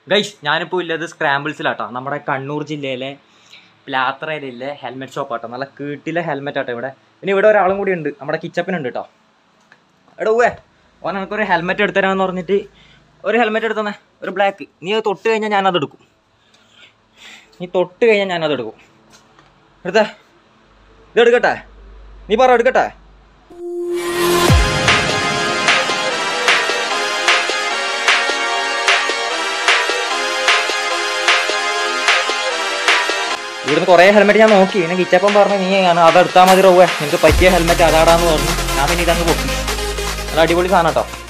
guys ഞാനിപ്പോൾ ഇല്ലത് സ്ക്രാമ്പിൾസിലാട്ടോ നമ്മുടെ കണ്ണൂർ ജില്ലയിലെ പ്ലാത്രയിലെ ഹെൽമെറ്റ് ഷോപ്പ് ആട്ടോ നല്ല കീട്ടിലെ ഹെൽമെറ്റ് ആട്ടോ ഇവിടെ പിന്നെ ഇവിടെ ഒരാളും കൂടി ഉണ്ട് നമ്മുടെ കിച്ചപ്പനുണ്ട് കേട്ടോ എടാ ഊവേ ഓൻ എനിക്കൊരു ഹെൽമെറ്റ് എടുത്തരാന്ന് പറഞ്ഞിട്ട് ഒരു ഹെൽമെറ്റ് എടുത്തന്നെ ഒരു ബ്ലാക്ക് നീ അത് തൊട്ട് കഴിഞ്ഞാൽ ഞാനത് എടുക്കും നീ തൊട്ട് കഴിഞ്ഞാൽ ഞാനത് എടുക്കും എടുത്തേ ഇത് എടുക്കട്ടെ നീ പറ എടുക്കട്ടെ ഇവിടുന്ന് കുറേ ഹെൽമെറ്റ് ഞാൻ നോക്കി പിന്നെ കിച്ചപ്പം പറഞ്ഞു നീ ഞാൻ അതെടുത്താൽ മതി റോവേ നിനക്ക് പറ്റിയ ഹെൽമെറ്റ് അതാടാന്ന് പറഞ്ഞു ഞാൻ പിന്നെ ഇതങ്ങ് പൊക്കി അത് അടിപൊളി സാധനം കേട്ടോ